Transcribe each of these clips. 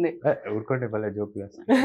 ఉంది ఏ, ఊరుకోండి భలే జోక్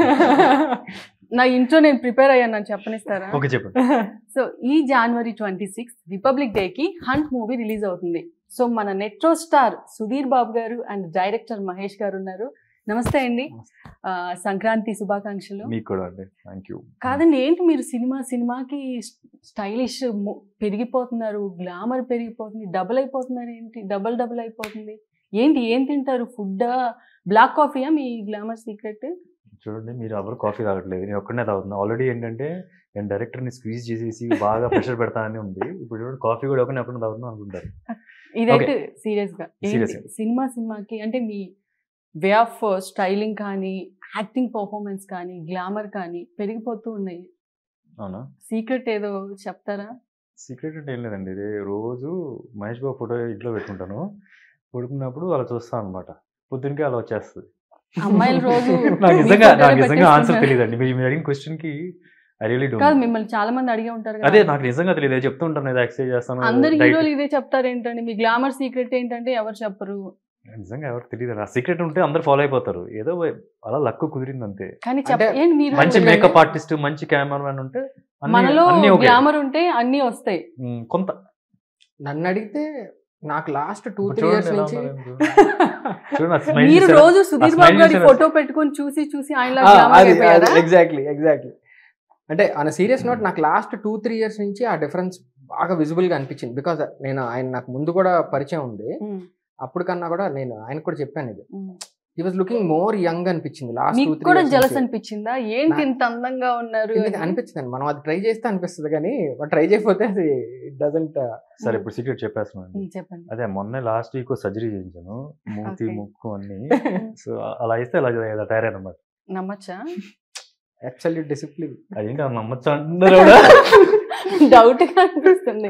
నా ఇంట్లో నేను ప్రిపేర్ అయ్యాను చెప్పనిస్తారా ఓకే చెప్పండి సో ఈ జనవరి ట్వంటీ సిక్స్ రిపబ్లిక్ డే కి హంట్ మూవీ రిలీజ్ అవుతుంది సో మన నెట్రో స్టార్ సుధీర్ బాబు గారు అండ్ డైరెక్టర్ మహేష్ గారు ఉన్నారు నమస్తే అండి ఆ, సంక్రాంతి శుభాకాంక్షలు మీకు కూడా అండి థ్యాంక్ యూ కాదండి ఏంటి మీరు సినిమా సినిమాకి స్టైలిష్ పెరిగిపోతున్నారు గ్లామర్ పెరిగిపోతుంది డబుల్ అయిపోతున్నారు ఏంటి డబుల్ డబుల్ అయిపోతుంది ఏంటి ఏం తింటారు ఫుడ్ బ్లాక్ కాఫీయా మీ గ్లామర్ సీక్రెట్ చూడండి మీరు ఎవరు కాఫీ తాగట్లేదు నేను ఒక్కనే తాగుతున్నా ఆల్రెడీ ఏంటంటే నేను డైరెక్టర్ని స్క్వీజ్ చేసేసి బాగా ప్రెషర్ పెడతానని ఉంది ఇప్పుడు చూడండి కాఫీ కూడా ఒకరిని ఒకరిని తాగుతున్నాం అనుకుంటారు ఇదైతే సీరియస్ గా Serious ఏంటి? గా. సినిమా సినిమాకి అంటే మీ వే ఆఫ్ స్టైలింగ్ కానీ యాక్టింగ్ పర్ఫార్మెన్స్ కానీ గ్లామర్ కానీ పెరిగిపోతూ ఉన్నాయి అవునా సీక్రెట్ ఏదో చెప్తారా సీక్రెట్ అంటే ఏం లేదండి ఇది రోజు మహేష్ బాబు ఫోటో ఇంట్లో పెట్టుకుంటాను పడుకున్నప్పుడు అలా చూస్తాను అనమాట పొద్దునకి అలా వచ్చేస్తుంది అమ్మాయిలు రోజు నాకు మీ నిజంగా ఫోటోలే నాకు నిజంగా ఆన్సర్ పెట్టేసుకుంటారు. తెలియదండి మీరు మీరు అడిగిన క్వశ్చన్ కి ఐ రియలీ కాదు డోంట్ మిమ్మల్ని చాలా మంది అడిగే ఉంటారు అదే కదా నాకు నిజంగా తెలియదు ఏదో చెప్తూ ఉంటాను ఏదో ఎక్సర్సైజ్ చేస్తాను అందరు diet- హీరోలు ఇదే చెప్తారు ఏంటండి మీ గ్లామర్ సీక్రెట్ ఏంటంటే ఎవరు చెప్పరు నిజంగా ఎవరికి తెలియదు ఆ సీక్రెట్ ఉంటే అందరు ఫాలో అయిపోతారు ఏదో అలా లక్ కుదిరింది అంతే కానీ చెప్ప అంటే ఏంటి మీరు మంచి మేకప్ ఆర్టిస్ట్ మంచి కెమెరామెన్ ఉంటే అన్ని- మనలో అన్ని ఓకే గ్లామర్ ఉంటే అన్ని వస్తాయి ఉమ్, కొంత నన్ను అడిగితే నాకు లాస్ట్ టూ ఇప్పుడు త్రీ చూడండి ఇయర్స్ ఎలా నుంచి ఉన్నారు మీరు. చూడండి ఆ smile మీరు చూసారా? రోజు సుధీర్ smile బాబు గారి చూసారా? ఫోటో పెట్టుకొని చూసి చూసి ఆయన గ్లామర్ అయిపోయారా ఎగ్జాక్ట్లీ ఎగ్జాక్ట్లీ అంటే ఆన్ సీరియస్ నోట్ నాకు లాస్ట్ టూ త్రీ ఇయర్స్ నుంచి ఆ డిఫరెన్స్ బాగా విజిబుల్ గా అనిపించింది బికాస్ నేను ఆయన నాకు ముందు కూడా పరిచయం ఉంది ఉమ్, అప్పుడు కన్నా కూడా నేను ఆయన కూడా చెప్పాను ఇది um. He was looking more young అనిపించింది లాస్ట్ టూ మీకు త్రీ కూడా జలస్ అనిపించిందా ఏంటి నా- ఇంత అందంగా ఉన్నారు అని? అనిపించింది మనం అది ట్రై చేస్తే అనిపిస్తుంది కానీ ట్రై చేయకపోతే అది ఇట్ డజంట్ సరే ఇప్పుడు సీక్రెట్ చెప్పేస్తున్నాను ఉమ్, చెప్పండి అదే మొన్న లాస్ట్ వీక్ సర్జరీ చేయించాను మూతి Okay. ముక్కు అన్ని సో అలా అయితే అలా ఇలా తయారనమాట నమ్మచ్చా యాక్చువల్లీ డిసిప్లిన్ అదేంటి అలా నమ్మచ్చు అంటున్నారు కూడా డౌట్ గా అనిపిస్తుంది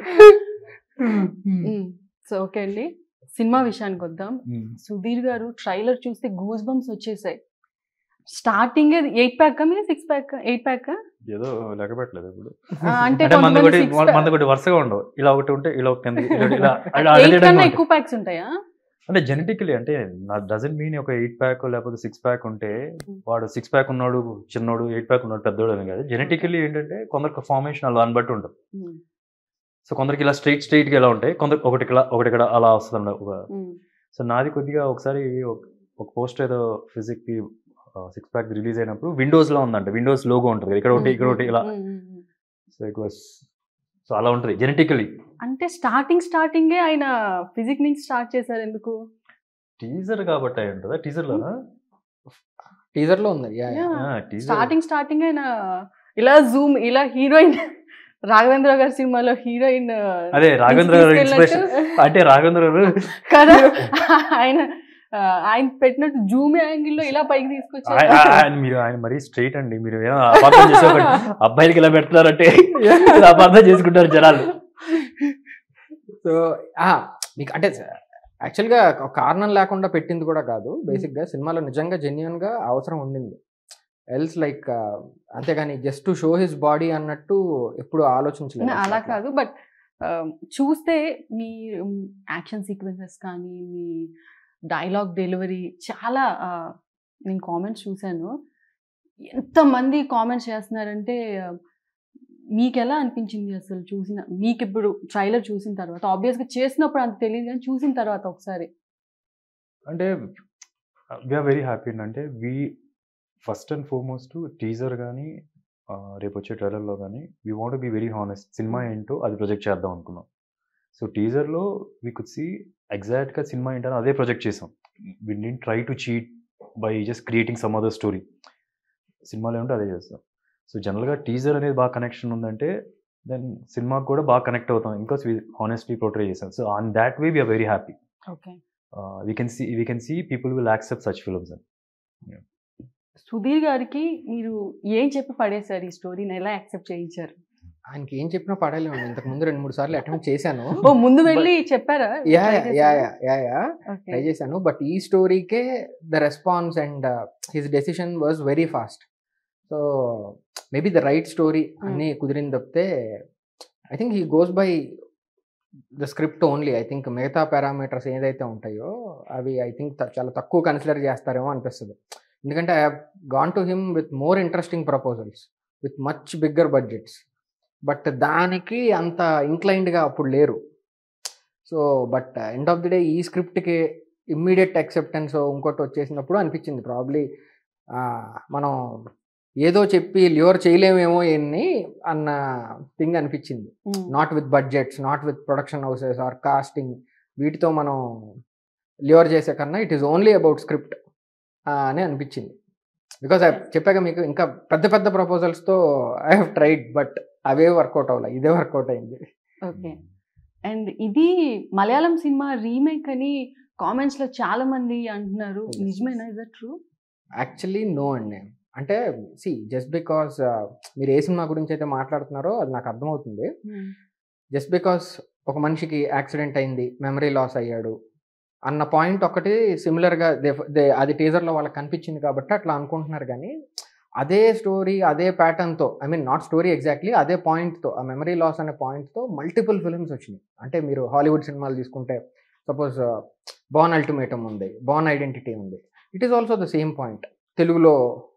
సో ఓకే అండి సినిమా విషయానికి వద్దాం ఉమ్. సుధీర్ గారు ట్రైలర్ చూస్తే గూస్ బంప్స్ వచ్చేసాయి స్టార్టింగ్ ఎయిట్ ప్యాక్ మీద సిక్స్ ప్యాక్ ఎయిట్ ప్యాక్ ఏదో లెక్క పెట్టలేదు ఇప్పుడు అంటే అంటే మంది కొంతమంది ఒకటి six pack- మంది ఒకటి వరుసగా ఉండవు ఇలా ఒకటి ఉంటే ఇలా ఒక కింద ఇలా ఇలా అలా ఎయిట్ అదే కన్నా విధంగా ఎక్కువ ప్యాక్స్ ఉంటాయా అంటే జెనెటికలీ అంటే నా డజన్ మీన్ ఒక ఎయిట్ ప్యాక్ లేకపోతే సిక్స్ ప్యాక్ ఉంటే వాడు సిక్స్ ప్యాక్ ఉన్నాడు చిన్నోడు ఎయిట్ ప్యాక్ ఉన్నాడు పెద్దోడు అని కాదు జెనెటికలీ ఏంటంటే కొందరికి ఫార్మేషన్ అలా బట్టి ఉంటుంది ఉమ్, సో కొందరికి ఇలా స్ట్రైట్ స్ట్రైట్ గా ఇలా ఉంటాయి కొందరికి ఒకటి ఇలా ఒకటి ఇక్కడ అలా వస్తుంది అన్నమాట. ఒక ఉమ్, సో నాది కొద్దిగా ఒకసారి ఒక- ఒక పోస్ట్ ఏదో ఫిజిక్ కి సిక్స్ ప్యాక్ రిలీజ్ అయినప్పుడు విండోస్ లో ఉందంట విండోస్ లోగో ఉంటుంది ఇక్కడ ఒకటి ఇక్కడ ఒకటి ఇలా um, um, um. So it was so అలా ఉంటుంది జెనెటికలీ అంటే స్టార్టింగ్ స్టార్టింగే ఆయన ఫిజిక్ నుంచి స్టార్ట్ చేశారు ఎందుకు టీజర్ కాబట్టి అయి ఉంటుందా టీజర్ లోనా టీజర్ లో ఉంది yeah yeah teaser starting starting ఆయన ఇలా జూమ్ ఇలా హీరోయిన్ రాఘవేంద్ర గారి సినిమాలో హీరోయిన్ అదే రాఘవేంద్ర గారు ఇన్స్పిరేషన్ అంటే రాఘవేంద్ర గారు కదా ఆయన ఆ, ఆయన పెట్టినట్టు జూమ్ యాంగిల్ లో ఇలా పైకి ఆయ- తీసుకొచ్చారు ఆయ- ఆయన మీరు ఆయన మరీ స్ట్రైట్ అండి మీరు ఏదో అపార్థం చేసే ఒకటి అబ్బాయిలకి ఇలా పెడతారంటే ఇలా అపార్థం చేసుకుంటారు జనాలు సో మీకు అంటే యాక్చువల్గా ఒక కారణం లేకుండా పెట్టింది కూడా కాదు బేసిక్ గా సినిమాలో నిజంగా జెన్యున్ గా అవసరం ఉండింది ఎల్స్ లైక్ అంతేగాని just to show his body అన్నట్టు ఎప్పుడు ఆలోచించలేదు అలా కాదు బట్ చూస్తే మీ యాక్షన్ సీక్వెన్సెస్ కానీ మీ డైలాగ్ డెలివరీ చాలా ఆ, నేను కామెంట్స్ చూశాను ఎంతమంది కామెంట్స్ చేస్తున్నారంటే ఆ, మీకు ఎలా అనిపించింది అసలు చూసిన మీకు ఇప్పుడు ట్రైలర్ చూసిన తర్వాత ఆబ్వియస్గా చేసినప్పుడు అంత తెలియదు కానీ చూసిన తర్వాత ఒకసారి అంటే వీఆర్ వెరీ హ్యాపీ అంటే we first and foremost teaser కానీ రేపు వచ్చే ట్రైలర్లో కానీ we want be very honest సినిమా ఏంటో అది ప్రొజెక్ట్ చేద్దాం అనుకున్నాం సో టీజర్లో వీ కుడ్ సి ఎగ్జాక్ట్గా సినిమా ఏంటో అదే ప్రొజెక్ట్ చేసాం వి డి try to cheat by just creating some other story సినిమాలో ఏమిటో అదే చేస్తాం సో జనరల్గా టీజర్ అనేది బాగా కనెక్షన్ ఉందంటే దెన్ సినిమాకి కూడా బాగా కనెక్ట్ అవుతాం ఇంకా హానెస్ట్లీ పోర్ట్రే చేసాం so on that way we're very happy okay we can see we can see people will accept such films అని సుధీర్ గారికి మీరు ఏం చెప్పి పడేశారు ఈ స్టోరీని ఎలా యాక్సెప్ట్ చేయించారు ఆయనకి ఏం చెప్పినా పడలేము ఇంతకు ముందు రెండు మూడు సార్లు అటెంప్ట్ చేశాను ఓ ముందు వెళ్ళి చెప్పారా యా Try యా చేశారా? Yeah yeah yeah Okay. Try చేశాను బట్ ఈ స్టోరీకే the response and his decision was very fast so maybe the right story అన్నీ కుదిరింది తప్పితే I think he goes by the script only I think మిగతా parameters ఏదైతే ఉంటాయో అవి ఐ థింక్ చాలా తక్కువ కన్సిడర్ చేస్తారేమో అనిపిస్తుంది ఎందుకంటే I gone to him with more interesting proposals with much bigger budgets but దానికి అంత ఇంక్లైన్డ్గా అప్పుడు లేరు so but end of the day ఈ స్క్రిప్ట్కి ఇమ్మీడియట్ యాక్సెప్టెన్స్ ఇంకోటి వచ్చేసినప్పుడు అనిపించింది ప్రాబ్లీ మనం ఏదో చెప్పి లివర్ చేయలేమేమో ఎన్ని అన్న థింగ్ అనిపించింది um. Not with budgets not with production houses or casting వీటితో మనం లివర్ చేసే కన్నా it is only about script అని అనిపించింది బికాస్ చెప్పాక మీకు ఇంకా పెద్ద పెద్ద ప్రపోజల్స్తో ఐ హ్యావ్ ట్రైడ్ బట్ అవే వర్కౌట్ అవ్వాలి ఇదే వర్కౌట్ అయింది ఓకే అండ్ ఇది మలయాళం సినిమా రీమేక్ అని కామెంట్స్ లో చాలా మంది అంటున్నారు Yes. నిజమేనా ఇస్ ట్రూ యాక్చువల్లీ నో అండి అంటే సి జస్ట్ బికాస్ మీరు ఏ సినిమా గురించి అయితే మాట్లాడుతున్నారో అది నాకు అర్థమవుతుంది జస్ట్ బికాస్ ఒక మనిషికి యాక్సిడెంట్ అయింది మెమరీ లాస్ అయ్యాడు అన్న పాయింట్ ఒకటి సిమిలర్గా అది టీజర్లో వాళ్ళకి కనిపించింది కాబట్టి అట్లా అనుకుంటున్నారు కానీ అదే స్టోరీ అదే ప్యాటర్న్తో I mean not story exactly అదే పాయింట్తో ఆ మెమరీ లాస్ అనే పాయింట్తో మల్టిపుల్ ఫిల్మ్స్ వచ్చినాయి అంటే మీరు హాలీవుడ్ సినిమాలు తీసుకుంటే సపోజ్ బాన్ అల్టిమేటమ్ ఉంది బాన్ ఐడెంటిటీ ఉంది it is also the same point తెలుగులో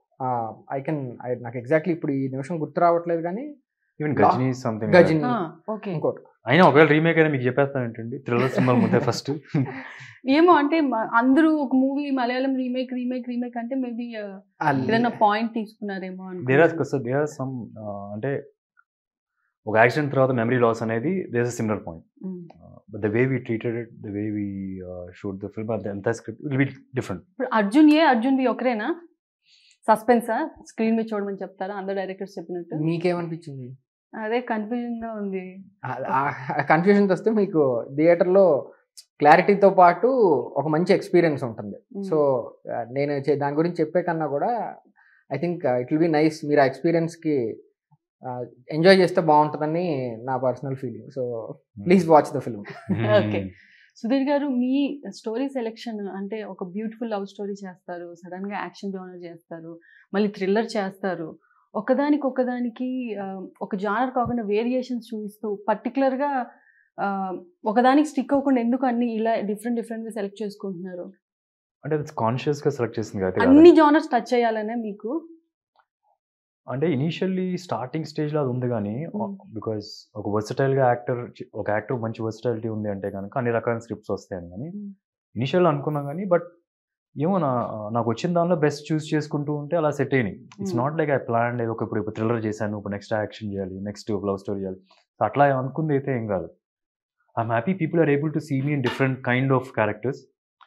ఐ కెన్ నాకు ఎగ్జాక్ట్లీ ఇప్పుడు ఈ నిమిషం గుర్తు రావట్లేదు కానీ even Ghajini something Ghajini okay ఇంకోటి అయినా ఒకవేళ రీమేక్ అయినా మీకు చెప్పేస్తాను ఏంటండి థ్రిల్లర్ సినిమాల ముందే ఫస్ట్ ఏమో అంటే మ- అందరూ ఒక movie Malayalam remake remake remake అంటే మేబీ ఏదైనా పాయింట్ తీసుకున్నారేమో దేర్ ఆర్ అనుకుంటున్నాను. దేర్ ఆర్ సమ్ అంటే ఒక యాక్సిడెంట్ తర్వాత మెమరీ లాస్ అనేది there a similar point um. But the way we treated it the way we shoot the film అంత ఎంత స్క్రిప్ట్ విల్ బి డిఫరెంట్ ఇప్పుడు అర్జున్ ఏ అర్జున్ బి ఒకరేనా సస్పెన్సా స్క్రీన్ మీద చూడమని చెప్తారా అందరు డైరెక్టర్స్ చెప్పినట్టు మీకేమనిపించింది అదే కన్ఫ్యూజన్ గా ఉంది కన్ఫ్యూజన్ వస్తే మీకు థియేటర్లో క్లారిటీతో పాటు ఒక మంచి ఎక్స్పీరియన్స్ ఉంటుంది ఉమ్. సో నేను చే- దాని గురించి చెప్పే కన్నా కూడా I think it will be nice మీరు ఆ ఎక్స్పీరియన్స్కి ఎంజాయ్ చేస్తే బాగుంటుందని నా personal feeling so please watch the film Okay. Sudheer గారు మీ స్టోరీ సెలెక్షన్ అంటే ఒక బ్యూటిఫుల్ లవ్ స్టోరీ చేస్తారు సడన్ గా యాక్షన్ జోనర్ చేస్తారు మళ్ళీ థ్రిల్లర్ చేస్తారు ఒకదానికి ఒకదానికి ఆ, ఒక జానర్ కాకుండా వేరియేషన్స్ చూపిస్తూ పర్టికులర్ గా ఆ, ఒకదానికి స్టిక్ అవ్వకుండా ఎందుకు అన్ని ఇలా డిఫరెంట్ డిఫరెంట్ గా సెలెక్ట్ చేసుకుంటున్నారు అంటే అది కాన్షియస్ గా సెలెక్ట్ చేసింది కదా అన్ని జానర్స్ టచ్ చేయాలనే మీకు అంటే ఇనీషియల్లీ స్టార్టింగ్ స్టేజ్ లో అది ఉంది కానీ Mm. బికాస్ ఒక వర్సటైల్ గా యాక్టర్ ఒక యాక్టర్ మంచి వర్సటాలిటీ ఉంది అంటే కనుక అన్ని రకాల స్క్రిప్ట్స్ వస్తాయని కానీ Mm. ఇనిషియల్ అనుకున్నాం కానీ బట్ ఏమో నా నాకు వచ్చిన దానిలో బెస్ట్ చూస్ చేసుకుంటూ ఉంటే అలా సెట్ అయినాయి it's Mm. Not like I plan ఒక ఇప్పుడు ఇప్పుడు థ్రిల్లర్ చేశాను ఇప్పుడు నెక్స్ట్ యాక్షన్ చేయాలి నెక్స్ట్ లవ్ స్టోరీ చేయాలి So అట్లా అనుకుంది అయితే ఏం కాదు I'm happy people are able to see me in different kind of characters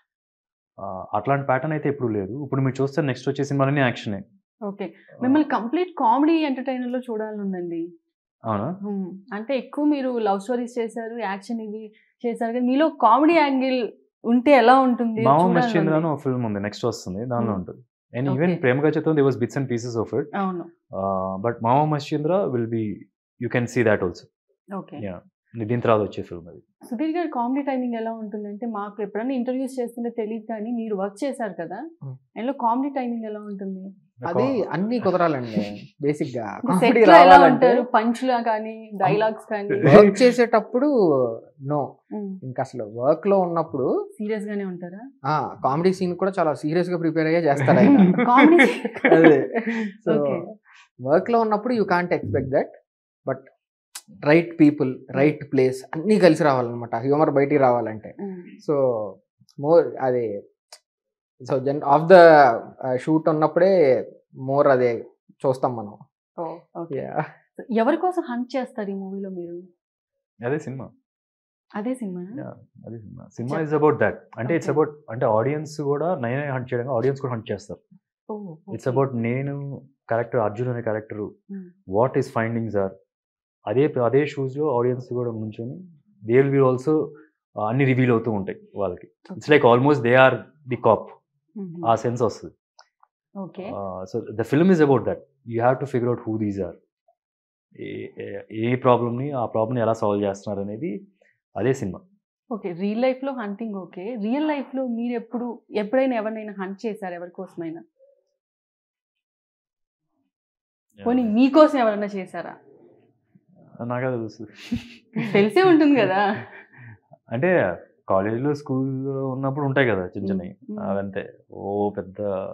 అట్లాంటి ప్యాటర్న్ అయితే ఎప్పుడు లేదు ఇప్పుడు మీరు చూస్తే నెక్స్ట్ వచ్చే సినిమాలన్నీ యాక్షనే ఓకే మిమ్మల్ని కంప్లీట్ కామెడీ ఎంటర్టైనర్ లో చూడాలని ఉందండి అవునా హ్మ్. అంటే ఎక్కువ మీరు లవ్ స్టోరీస్ చేశారు యాక్షన్ ఇవి చేశారు కానీ మీలో కామెడీ యాంగిల్ ఉంటే ఎలా ఉంటుంది మామ చూడాలని మశ్చంద్ర అని ఉంది. ఒక ఫిల్మ్ ఉంది నెక్స్ట్ వస్తుంది దానిలో Hmm. ఉంటుంది అండ్ ఈవెన్ Okay. ప్రేమ గచ్చతో they was bits and pieces of it అవును but Maama Mascheendra will be you can see that also okay దీని తర్వాత వచ్చే ఫిల్మ్ అది సుధీర్ గారి కామెడీ టైమింగ్ ఎలా ఉంటుంది అంటే మాకు ఎప్పుడైనా ఇంటర్వ్యూస్ చేస్తుంటే తెలియదు కానీ మీరు వర్క్ చేశారు కదా Hmm. అందులో కామెడీ టైమింగ్ ఎలా ఉంటుంది అది అన్ని కుదరాలండి బేసిక్ గా సెట్ కామెడీ లో ఎలా రావాలంటే ఉంటారు పంచ్లు కానీ డైలాగ్స్ కానీ వర్క్ చేసేటప్పుడు నో హ్మ్. ఇంకా అసలు వర్క్ లో ఉన్నప్పుడు సీరియస్ గానే ఉంటారా ఆ కామెడీ సీన్ కూడా చాలా సీరియస్ గా ప్రిపేర్ అయ్యే చేస్తారు ఆయన కామెడీ అదే సో Okay. వర్క్ లో ఉన్నప్పుడు you can't expect that but right people right place అన్నీ కలిసి రావాలన్నమాట హ్యూమర్ బయటికి రావాలంటే సో మోర్ అది సో జన్ ఆఫ్ ద షూట్ ఉన్నప్పుడే మోర్ అదే చూస్తాం మనం ఓకే Yeah. ఎవరి కోసం హంట్ చేస్తారు ఈ మూవీలో మీరు అదే సినిమా అదే సినిమా Yeah. అదే సినిమా సినిమా ఇస్ అబౌట్ దట్ అంటే ఇట్స్ Okay. అబౌట్ అంటే ఆడియన్స్ కూడా నేనే హంట్ చేయడం ఆడియన్స్ కూడా హంట్ చేస్తారు ఇట్స్ అబౌట్ నేను క్యారెక్టర్ అర్జున్ అనే character Hmm. What is findings are అదే అదే షూస్ లో ఆడియన్స్ కూడా ముంచొని దే విల్ బి ఆల్సో అన్ని రివీల్ అవుతూ ఉంటాయి వాళ్ళకి it's like almost they are the cop ఆ సెన్స్ వస్తుంది okay so the film is about that you have to figure out who these are a ప్రాబ్లమ్ని ఆ ప్రాబ్లమ్ని ఎలా సాల్వ్ చేస్తున్నారు అనేది అదే సినిమా ఓకే రియల్ లైఫ్ లో హంటింగ్ ఓకే రియల్ లైఫ్ లో మీరు ఎప్పుడు ఎప్పుడైనా ఎవరినైనా హంట్ చేశారు ఎవరి కోసమైనా పోనీ మీకోసం ఎవరైనా చేశారా నాకే తెలుసు తెలిసే ఉంటుంది కదా అంటే కాలేజీలో స్కూల్లో ఉన్నప్పుడు ఉంటాయి కదా చిన్న చిన్నవి మ్మ్. అవంతే ఓ పెద్ద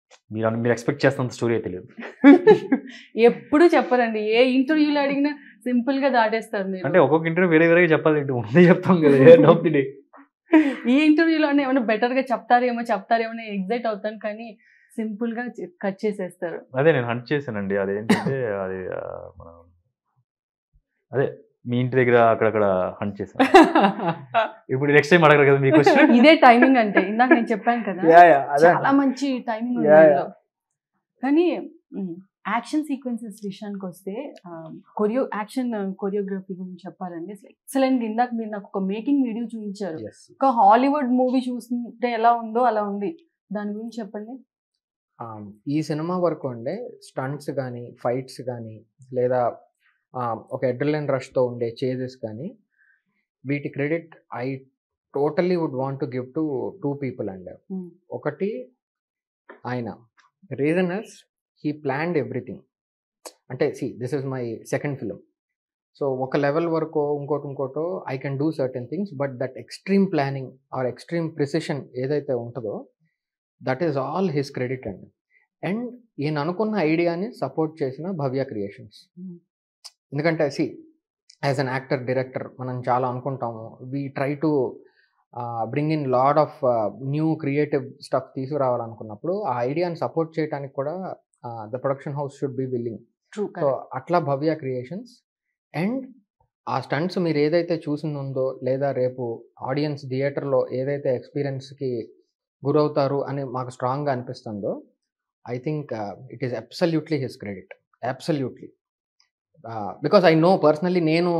మీరు అను- మీరు ఎక్స్పెక్ట్ చేస్తున్న స్టోరీ అయితే లేదు ఎప్పుడు చెప్పరండి ఏ ఇంటర్వ్యూలో అడిగినా సింపుల్ గా దాటేస్తారు మీరు అంటే ఒక్కొక్క ఇంటర్వ్యూ వేరే వేరే చెప్పాలి ఏంటి ముందే చెప్తాం కదా ఎండ్ ఆఫ్ ది డే ఈ ఇంటర్వ్యూలో ఏమైనా బెటర్ గా చెప్తారేమో చెప్తారేమో ఎగ్జైట్ అవుతాను కానీ సింపుల్ గా కట్ చేసేస్తారు అదే నేను హంట్ చేశానండి అదేంటంటే అది ఆ, మన అదే మీ ఇంటి దగ్గర అక్కడక్కడ హంట్ చేశాను ఇప్పుడు నెక్స్ట్ టైం అడగరు కదా మీ క్వశ్చన్ ఇదే టైమింగ్ అంటే ఇందాక నేను చెప్పాను కదా యా యా అదే చాలా మంచి టైమింగ్ ఉంది Yeah, అందులో. కానీ యాక్షన్ సీక్వెన్సెస్ విషయానికి వస్తే కొరియో యాక్షన్ కొరియోగ్రఫీ గురించి చెప్పాలండి ఎక్సలెంట్ ఇందాక మీరు నాకు ఒక మేకింగ్ వీడియో చూపించారు ఎస్ ఒక హాలీవుడ్ మూవీ చూస్తుంటే ఎలా ఉందో అలా ఉంది దాని గురించి చెప్పండి ఈ సినిమా వరకు ఉండే స్టంట్స్ కానీ ఫైట్స్ కానీ లేదా ఆ, ఒక ఎడ్రలైన్ రష్తో ఉండే చేజెస్ కానీ వీటి credit I totally would want to give to two people and Hmm. ఒకటి ఆయన reason is he planned everything అంటే see this is my second film so ఒక లెవెల్ వరకు ఇంకోటి ఇంకోటో I can do certain things but that extreme planning or extreme precision ఏదైతే ఉంటుందో that is all his credit and and ఈయన అనుకున్న ఐడియాని సపోర్ట్ చేసిన భవ్య క్రియేషన్స్ Hmm. ఎందుకంటే see as an actor director మనం చాలా అనుకుంటాము we try to bring in lot of new creative stuff తీసుకురావాలనుకున్నప్పుడు ఆ ఐడియాని సపోర్ట్ చేయడానికి కూడా the production house should be willing true so అట్లా భవ్య క్రియేషన్స్ అండ్ ఆ స్టంట్స్ మీరు ఏదైతే చూసిందో లేదా రేపు ఆడియన్స్ థియేటర్లో ఏదైతే ఎక్స్పీరియన్స్కి గురవుతారు అని మాకు స్ట్రాంగ్గా అనిపిస్తుందో I think it is absolutely his credit absolutely because I know personally నేను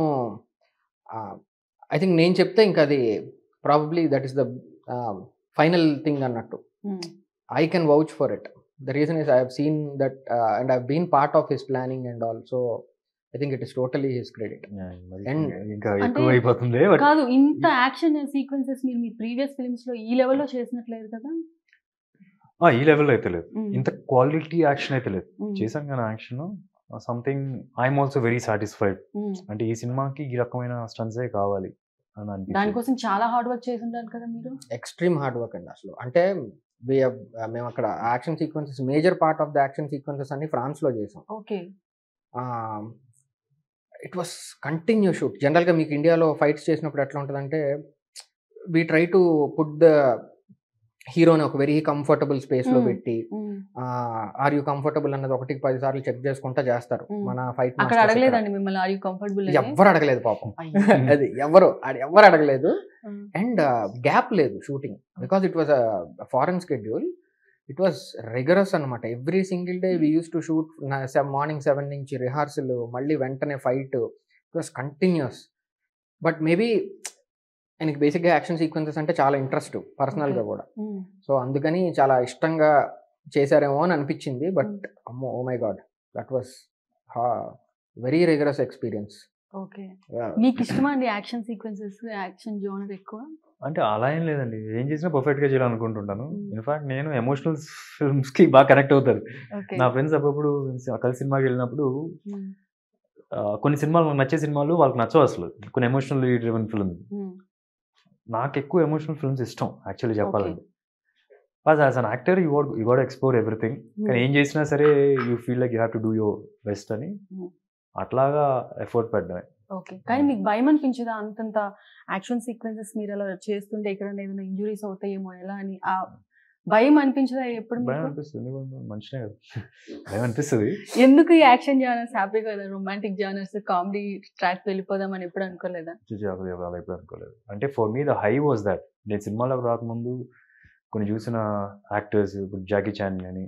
ఐ థింక్ నేను చెప్తే ఇంకా అది probably that is the final thing అన్నట్టు I can vouch for it. The reason is I have seen that uh, and I've been part of his planning and all. So I think it is totally his credit. And- ఇంకా అంటే- ఎక్కువ అయిపోతుంది but కాదు ఇంత action sequences మీరు మీ previous films లో ఈ లెవెల్లో చేసినట్లేదు కదా ఆ, ఈ లెవెల్ అయితే లేదు Mm. ఇంత క్వాలిటీ యాక్షన్ అయితే లేదు Mm. చేశాను కానీ action something I'm also very satisfied Mm. అంటే ఈ సినిమాకి ఈ రకమైన స్టన్సే కావాలి అని అనిపించింది దానికోసం చాలా హార్డ్ వర్క్ చేసి ఉంటారు కదా మీరు ఎక్స్ట్రీమ్ హార్డ్ వర్క్ అండి అసలు అంటే we have, uh, మేము అక్కడ action sequences major part of the action sequences అన్ని ఫ్రాన్స్లో చేసాం okay it was continue shoot జనరల్గా మీకు ఇండియాలో ఫైట్స్ చేసినప్పుడు ఎట్లా ఉంటుందంటే we try to put the హీరోని ఒక వెరీ కంఫర్టబుల్ స్పేస్లో Hmm. పెట్టి ఆర్ యూ కంఫర్టబుల్ అన్నది ఒకటికి పది సార్లు చెక్ చేసుకుంటా చేస్తారు Hmm. మన ఫైట్ అక్కడ అడగలేదండి మిమ్మల్ని ఆర్ యూ కంఫర్టబుల్ ఎవ్వరు అడగలేదు పాపం అది ఎవరు అది ఎవరు అడగలేదు అండ్ గ్యాప్ లేదు shooting because it was foreign schedule it was rigorous అనమాట every single day we use to shoot morning seven నుంచి రిహార్సల్ మళ్ళీ వెంటనే fight it was continuous but maybe ఆయనకి బేసిక్గా యాక్షన్ సీక్వెన్సెస్ అంటే చాలా ఇంట్రెస్ట్ పర్సనల్గా కూడా సో అందుకని చాలా ఇష్టంగా చేశారేమో అని అనిపించింది బట్ అమ్మో oh my God that was very rigorous experience okay మీకు ఇష్టమా అండి యాక్షన్ సీక్వెన్సెస్ యాక్షన్ జోనర్ ఎక్కువ అంటే అలా ఏం లేదండి ఏం చేసినా పర్ఫెక్ట్ గా చేయాలనుకుంటుంటాను Mm. ఇన్ఫాక్ట్ నేను ఎమోషనల్ ఫిల్మ్స్ కి బాగా కనెక్ట్ అవుతారు ఓకే నా ఫ్రెండ్స్ అప్పుడప్పుడు కలిసి సినిమాకి వెళ్ళినప్పుడు ఆ, కొన్ని సినిమాలు నాకు నచ్చే సినిమాలు వాళ్ళకి నచ్చవు అసలు కొన్ని ఎమోషనల్ డ్రివెన్ ఫిల్మ్ నాకు ఎక్కువ ఎమోషనల్ ఫిల్మ్స్ ఇష్టం యాక్చువల్లీ చెప్పాలంటే but as an actor you what you what explore everything కానీ ఏం చేసినా సరే you feel like you have to do your best అని Mm. అట్లాగా ఎఫర్ట్ పెట్టడమే ఓకే కానీ మీకు భయం అనిపించదా అంతంత యాక్షన్ సీక్వెన్సెస్ మీరు అలా చేస్తుంటే ఎక్కడ ఏదైనా ఇంజురీస్ అవుతాయేమో ఎలా అని ఆ భయం అనిపించదా ఎప్పుడు భయం మీకు అనిపిస్తుంది ఎందుకంటే మంచినే కదా భయం అనిపిస్తుంది ఎందుకు ఈ యాక్షన్ జానర్స్ హ్యాపీగా కదా రొమాంటిక్ జానర్స్ కామెడీ ట్రాక్ వెళ్ళిపోదామని ఎప్పుడు అనుకోలేదా చిచి అసలు అలా ఎప్పుడు అనుకోలేదు అంటే for me the high was that నేను సినిమాలోకి రాకముందు కొన్ని చూసిన యాక్టర్స్ ఇప్పుడు జాకీ చాన్ కానీ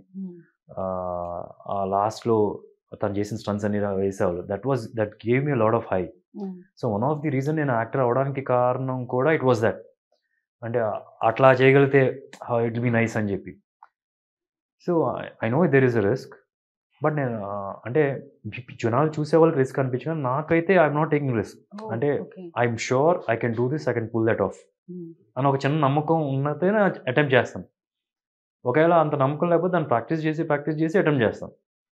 ఆ లాస్ట్లో తను చేసిన స్టన్స్ అన్ని వేసేవాళ్ళు that was that gave me lot of high so one of the reason నేను యాక్టర్ అవడానికి కారణం కూడా ఇట్ వాజ్ దట్ అంటే అట్లా చేయగలిగితే ఇట్ బి నైస్ అని చెప్పి so I know there is a risk but నేను ఆ, అంటే జనాలు చూసే వాళ్ళకి రిస్క్ అనిపించిన నాకైతే ఐఎమ్ నాట్ టేకింగ్ రిస్క్ అంటే I'm sure I can do this I can pull that off అని ఒక చిన్న నమ్మకం ఉన్నదే అటెంప్ట్ చేస్తాను ఒకవేళ అంత నమ్మకం లేకపోతే దాన్ని ప్రాక్టీస్ చేసి ప్రాక్టీస్ చేసి అటెంప్ట్ చేస్తాం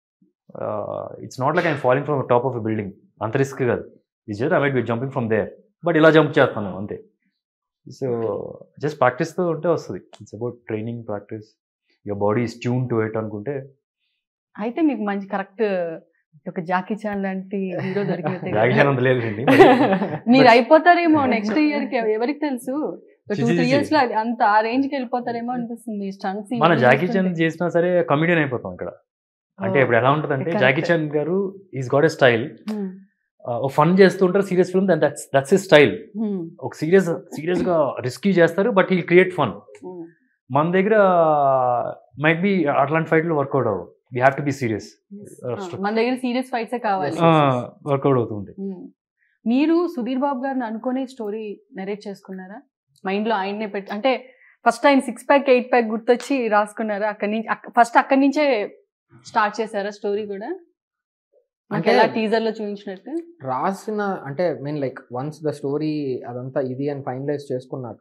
it's not like I'm falling from top of a building అంత రిస్క్ కాదు it's just I might be jumping from there but ఇలా జంప్ చేస్తాను అంతే సో జస్ట్ ప్రాక్టీస్తో ఉంటే వస్తుంది it's about training practice your body is tune to it అనుకుంటే అయితే మీకు మంచి కరెక్ట్ ఒక జాకీ చాన్ లాంటి హీరో దొరికినట్టే కదా. జాకీ చాన్ అంత లేదు మీరు అయిపోతారేమో నెక్స్ట్ ఇయర్ కి ఎవరికి తెలుసు టూ చి, చి, త్రీ చి. ఇయర్స్ లో అది అంత ఆ రేంజ్ కి వెళ్ళిపోతారేమో అనిపిస్తుంది స్టంట్స్ మన జాకీ చాన్ చేసినా సరే కమిడియన్ అయిపోతాం ఇక్కడ అంటే ఇప్పుడు ఎలా ఉంటుంది అంటే Correct. జాకీ చాన్ గారు ఈస్ గాట్ ఎ స్టైల్ ఒక ఫన్ చేస్తుంటారు serious film that's that's is style ఒక సీరియస్ సీరియస్ గా రిస్కీ చేస్తారు బట్ హీ క్రియేట్ ఫన్ మన దగ్గర మైట్ బి అట్లాంటి ఫైట్లు వర్కౌట్ అవ్వవు we have to be serious మన దగ్గర సీరియస్ ఫైట్స్ కావాలి Yes. వర్కౌట్ అవుతుంది Hmm. మీరు సుధీర్ బాబు గారిని అనుకునే స్టోరీ నెరేట్ చేసుకున్నారా మైండ్ లో ఆయన్నే పెట్టి అంటే ఫస్ట్ ఆయన సిక్స్ ప్యాక్ ఎయిట్ ప్యాక్ గుర్తొచ్చి రాసుకున్నారా అక్కడి నుంచి ఫస్ట్ అక్కడి నుంచే స్టార్ట్ చేశారా స్టోరీ కూడా అంటే అంటే- ఎలా టీజర్ లో చూపించినట్టు రాసిన అంటే mean like once the story అదంతా ఇది అని ఫైనలైజ్ చేసుకున్నాక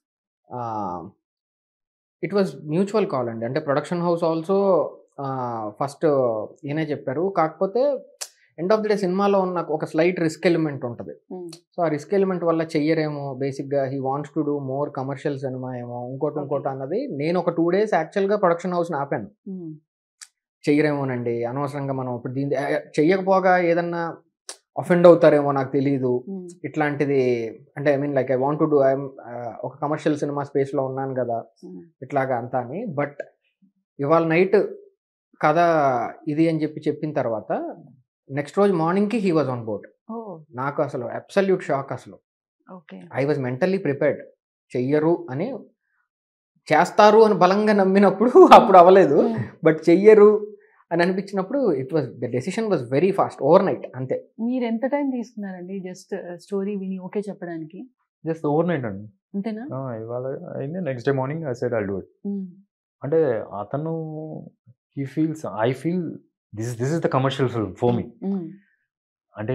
ఇట్ వాజ్ మ్యూచువల్ కాల్ అండి అంటే ప్రొడక్షన్ హౌస్ ఆల్సో ఫస్ట్ ఈయనే చెప్పారు కాకపోతే ఎండ్ ఆఫ్ ది డే సినిమాలో ఉన్న ఒక స్లైట్ రిస్క్ ఎలిమెంట్ ఉంటుంది Hmm. సో ఆ రిస్క్ ఎలిమెంట్ వల్ల చెయ్యరేమో బేసిక్గా he wants to do more commercial సినిమా ఏమో ఇంకోటి ఇంకోటి అన్నది నేను ఒక టూ డేస్ యాక్చువల్గా ప్రొడక్షన్ హౌస్ని ఆపాను Hmm. చెయ్యరేమోనండి అనవసరంగా మనం ఇప్పుడు దీని చెయ్యకపోగా ఏదన్నా అఫెండ్ అవుతారేమో నాకు తెలియదు Hmm. ఇట్లాంటిది అంటే I mean like I want to do I'm ఒక కమర్షియల్ సినిమా స్పేస్లో ఉన్నాను కదా Hmm. ఇట్లాగా అంతా అని బట్ ఇవాళ నైట్ కథ ఇది అని చెప్పి చెప్పిన తర్వాత నెక్స్ట్ రోజు మార్నింగ్కి he was on board Oh, నాకు అసలు అబ్సల్యూట్ షాక్ అసలు okay. I was mentally prepared చెయ్యరు అని చేస్తారు అని బలంగా నమ్మినప్పుడు అప్పుడు అవ్వలేదు Hmm. బట్ చెయ్యరు అని అనిపించినప్పుడు it was the decision was very fast overnight అంతే మీరు ఎంత టైం తీసుకున్నారండి జస్ట్ స్టోరీ విని ఓకే చెప్పడానికి జస్ట్ ఓవర్ నైట్ అండి అంతేనా ఆ, ఇవాళ అయింది next day morning I said I do it Hmm. అంటే అతను he feels I feel this this is the commercial film for me Hmm. అంటే